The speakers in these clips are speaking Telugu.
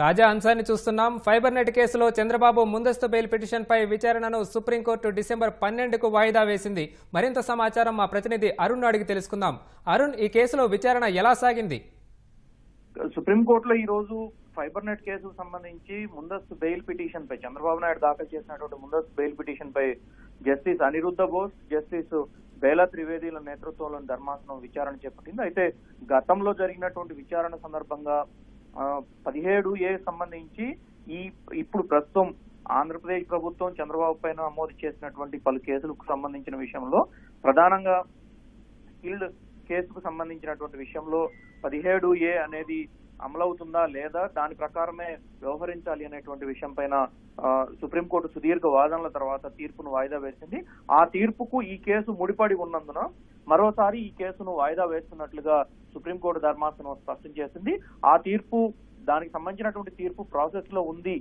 తాజా అంశాన్ని చూస్తున్నాం ఫైబర్ నెట్ కేసులో చంద్రబాబు ముందస్తు బెయిల్ పిటిషన్పై విచారణను సుప్రీంకోర్టు డిసెంబర్ పన్నెండుకు వాయిదా వేసింది మరింత సమాచారం మా ప్రతినిధి అరుణ్ అడిగి తెలుసుకుందాం అరుణ్ ఈ కేసులో విచారణ ఎలా సాగింది సుప్రీంకోర్టులో ఈ రోజు ఫైబర్ నెట్ కేసుకు సంబంధించి ముందస్తు బెయిల్ పిటిషన్ పై చంద్రబాబు నాయుడు దాఖలు చేసినటువంటి ముందస్తు బెయిల్ పిటిషన్ పై జస్టిస్ అనిరుద్ధ బోస్ జస్టిస్ బేలా త్రివేదీల నేతృత్వంలోని ధర్మాసనం విచారణ చేపట్టింది అయితే గతంలో జరిగినటువంటి విచారణ సందర్భంగా ఆ, పదిహేడు ఏ సంబంధించి ఈ ఇప్పుడు ప్రస్తుతం ఆంధ్రప్రదేశ్ ప్రభుత్వం చంద్రబాబు పైన నమోదు చేసినటువంటి పలు కేసులకు సంబంధించిన విషయంలో ప్రధానంగా స్కిల్డ్ కేసుకు సంబంధించినటువంటి విషయంలో పదిహేడు ఏ అనేది అమలవుతుందా లేదా దాని ప్రకారమే వ్యవహరించాలి అనేటువంటి విషయం పైన ఆ, సుప్రీంకోర్టు సుదీర్ఘ వాదనల తర్వాత తీర్పును వాయిదా వేసింది ఆ తీర్పుకు ఈ కేసు ముడిపడి ఉన్నందున మరోసారి ఈ కేసును వాయిదా వేస్తున్నట్లుగా సుప్రీంకోర్టు ధర్మాసనం స్పష్టం చేసింది ఆ తీర్పు దానికి సంబంధించినటువంటి తీర్పు ప్రాసెస్ లో ఉంది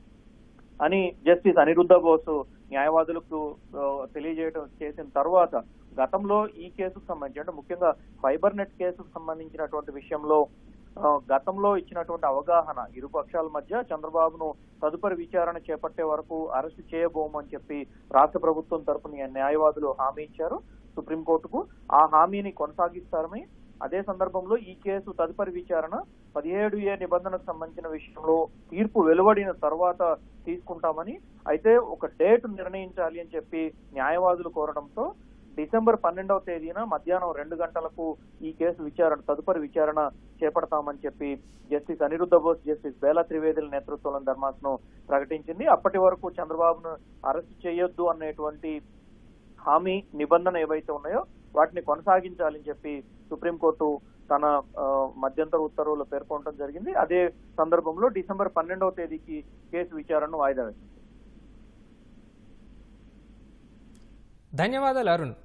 అని జస్టిస్ అనిరుద్ధ బోసు న్యాయవాదులకు ఆ, తెలియజేయడం చేసిన తర్వాత గతంలో ఈ కేసుకు సంబంధించి అంటే ముఖ్యంగా ఫైబర్ నెట్ కేసుకు సంబంధించినటువంటి విషయంలో ఆ, గతంలో ఇచ్చినటువంటి అవగాహన ఇరు పక్షాల మధ్య చంద్రబాబును తదుపరి విచారణ చేపట్టే వరకు అరెస్ట్ చేయబోమని చెప్పి రాష్ట్ర ప్రభుత్వం తరపున న్యాయవాదులు హామీ ఇచ్చారు సుప్రీంకోర్టుకు ఆ హామీని కొనసాగిస్తారని అదే సందర్భంలో ఈ కేసు తదుపరి విచారణ పదిహేడు ఏ నిబంధనకు సంబంధించిన విషయంలో తీర్పు వెలువడిన తర్వాత తీసుకుంటామని అయితే ఒక డేట్ నిర్ణయించాలి అని చెప్పి న్యాయవాదులు కోరడంతో డిసెంబర్ పన్నెండవ తేదీన మధ్యాహ్నం రెండు గంటలకు ఈ కేసు విచారణ తదుపరి విచారణ చేపడతామని చెప్పి జస్టిస్ అనిరుద్ధ బోస్ జస్టిస్ బేలా త్రివేదుల నేతృత్వంలోని ధర్మాసనం ప్రకటించింది అప్పటి వరకు చంద్రబాబును అరెస్ట్ చేయొద్దు అనేటువంటి హామీ నిబంధన ఏవైతే ఉన్నాయో వాటిని కొనసాగించాలని చెప్పి సుప్రీంకోర్టు తన ఆ, మధ్యంతర ఉత్తర్వులు పేర్కొనడం జరిగింది అదే సందర్భంలో డిసెంబర్ పన్నెండవ తేదీకి కేసు విచారణను వాయిదా వేసింది ధన్యవాదాలు అరుణ్